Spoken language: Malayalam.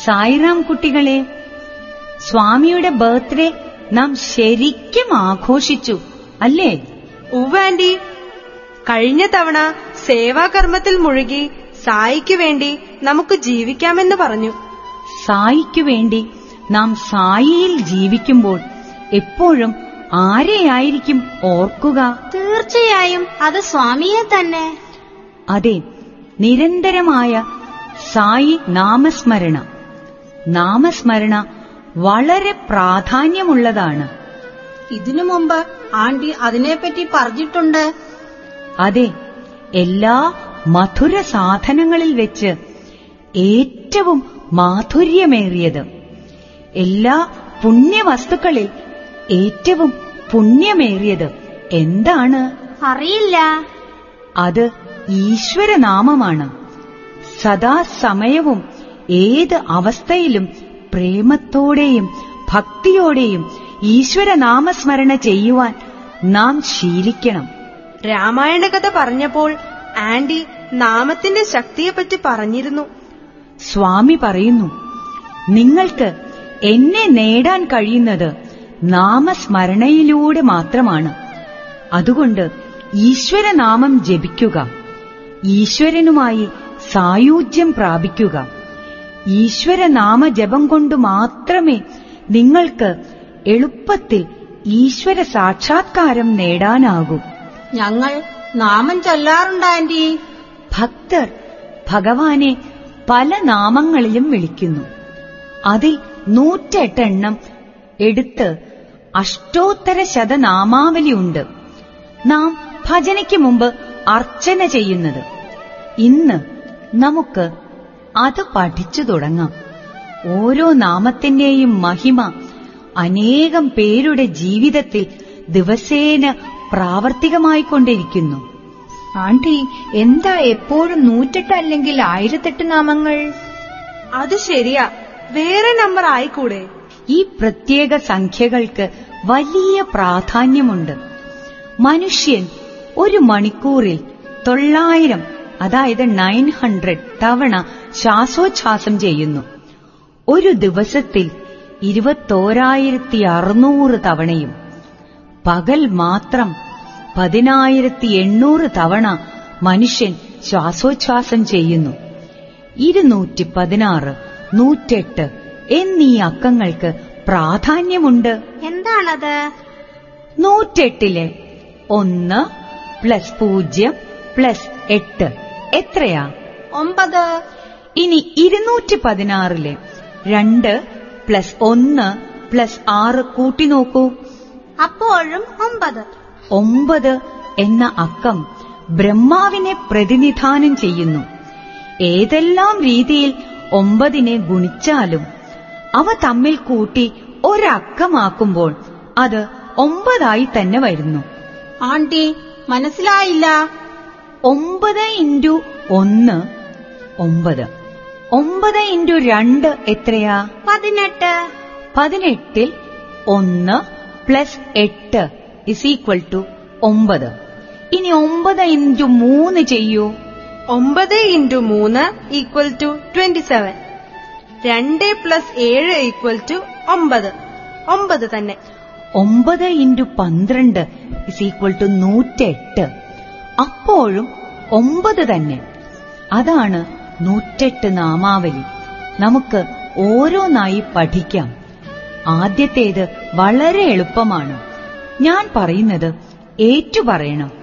സായിറാം കുട്ടികളെ സ്വാമിയുടെ ബർത്ത്ഡേ നാം ശരിക്കും ആഘോഷിച്ചു അല്ലേ ഉവ്വ് ആന്റി കഴിഞ്ഞ തവണ സേവാകർമ്മത്തിൽ മുഴുകി സായിക്ക് വേണ്ടി നമുക്ക് ജീവിക്കാമെന്ന് പറഞ്ഞു സായിക്കു വേണ്ടി നാം സായിയിൽ ജീവിക്കുമ്പോൾ എപ്പോഴും ആരെയായിരിക്കും ഓർക്കുക തീർച്ചയായും അത് സ്വാമിയെ തന്നെ അതെ നിരന്തരമായ സായി നാമസ്മരണ നാമസ്മരണ വളരെ പ്രാധാന്യമുള്ളതാണ് ഇതിനു മുമ്പ് ആന്റി അതിനെപ്പറ്റി പറഞ്ഞിട്ടുണ്ട് അതെ എല്ലാ മധുര സാധനങ്ങളിൽ വെച്ച് ഏറ്റവും മാധുര്യമേറിയത് എല്ലാ പുണ്യവസ്തുക്കളിൽ ഏറ്റവും പുണ്യമേറിയത് എന്താണ് അറിയില്ല അത് ഈശ്വരനാമമാണ് സദാസമയവും ഏത് അവസ്ഥയിലും പ്രേമത്തോടെയും ഭക്തിയോടെയും ഈശ്വരനാമസ്മരണ ചെയ്യുവാൻ നാം ശീലിക്കണം രാമായണ കഥ പറഞ്ഞപ്പോൾ ആന്റി നാമത്തിന്റെ ശക്തിയെപ്പറ്റി പറഞ്ഞിരുന്നു സ്വാമി പറയുന്നു നിങ്ങൾക്ക് എന്നെ നേടാൻ കഴിയുന്നത് നാമസ്മരണയിലൂടെ മാത്രമാണ് അതുകൊണ്ട് ഈശ്വരനാമം ജപിക്കുക ഈശ്വരനുമായി സായുജ്യം പ്രാപിക്കുക ഈശ്വരനാമ ജപം കൊണ്ട് മാത്രമേ നിങ്ങൾക്ക് എളുപ്പത്തിൽ ഈശ്വര സാക്ഷാത്കാരം നേടാനാകൂ ഞങ്ങൾ നാമം ചൊല്ലാറുണ്ട് ആന്റി ഭക്തർ ഭഗവാനെ പല നാമങ്ങളിലും വിളിക്കുന്നു അതിൽ നൂറ്റെട്ടെണ്ണം എടുത്ത് അഷ്ടോത്തര ശതനാമാവലിയുണ്ട് നാം ഭജനയ്ക്ക് മുമ്പ് അർച്ചന ചെയ്യുന്നത് ഇന്ന് നമുക്ക് അത് പഠിച്ചു തുടങ്ങാം ഓരോ നാമത്തിന്റെയും മഹിമ അനേകം പേരുടെ ജീവിതത്തിൽ ദിവസേന പ്രാവർത്തികമായിക്കൊണ്ടിരിക്കുന്നു ആന്റി എന്താ എപ്പോഴും നൂറ്റെട്ട് അല്ലെങ്കിൽ ആയിരത്തെട്ട് നാമങ്ങൾ അത് ശരിയാ വേറെ നമ്പർ ആയിക്കൂടെ ഈ പ്രത്യേക സംഖ്യകൾക്ക് വലിയ പ്രാധാന്യമുണ്ട് മനുഷ്യൻ ഒരു മണിക്കൂറിൽ തൊള്ളായിരം അതായത് നയൻ ഹൺഡ്രഡ് തവണ ശ്വാസോച്ഛ്വാസം ചെയ്യുന്നു ഒരു ദിവസത്തിൽ ഇരുപത്തോരായിരത്തി അറുന്നൂറ് തവണയും പകൽ മാത്രം പതിനായിരത്തി എണ്ണൂറ് തവണ മനുഷ്യൻ ശ്വാസോച്ഛ്വാസം ചെയ്യുന്നു ഇരുന്നൂറ്റി പതിനാറ് നൂറ്റെട്ട് എന്നീ അക്കങ്ങൾക്ക് പ്രാധാന്യമുണ്ട് എന്താണത് നൂറ്റെട്ടിലെ ഒന്ന് പ്ലസ് പൂജ്യം പ്ലസ് എട്ട് എത്രയാ ഒമ്പത് ഇനി ഇരുന്നൂറ്റി പതിനാറിലെ രണ്ട് പ്ലസ് ഒന്ന് പ്ലസ് ആറ് കൂട്ടി നോക്കൂ അപ്പോഴും ഒമ്പത് ഒമ്പത് എന്ന അക്കം ബ്രഹ്മാവിനെ പ്രതിനിധാനം ചെയ്യുന്നു ഏതെല്ലാം രീതിയിൽ ഒമ്പതിനെ ഗുണിച്ചാലും അവ തമ്മിൽ കൂട്ടി ഒരക്കമാക്കുമ്പോൾ അത് ഒമ്പതായി തന്നെ വരുന്നു ആന്റി മനസ്സിലായില്ല ഒമ്പത് ഇൻറ്റു ഒന്ന് ഒമ്പത് ഒമ്പത് ഇൻറ്റു രണ്ട് എത്രയാ പതിനെട്ട് പതിനെട്ടിൽ ഒന്ന് പ്ലസ് എട്ട് ഇസ് ഈക്വൽ ടു ഒമ്പത് ഇനി ഒമ്പത് ഇൻറ്റു മൂന്ന് ചെയ്യൂ ഒമ്പത് ഇൻറ്റു മൂന്ന് ഈക്വൽ ടു ട്വന്റി സെവൻ രണ്ട് പ്ലസ് ഏഴ് ഈക്വൽ ടു ഒമ്പത് ഒമ്പത് തന്നെ ഒമ്പത് ഇൻറ്റു പന്ത്രണ്ട് ഇസ് ഈക്വൽ ടു നൂറ്റെട്ട് അപ്പോഴും ഒമ്പത് തന്നെ അതാണ് നൂറ്റെട്ട് നാമാവലി നമുക്ക് ഓരോന്നായി പഠിക്കാം ആദ്യത്തേത് വളരെ എളുപ്പമാണ് ഞാൻ പറയുന്നത് ഏറ്റുപറയണം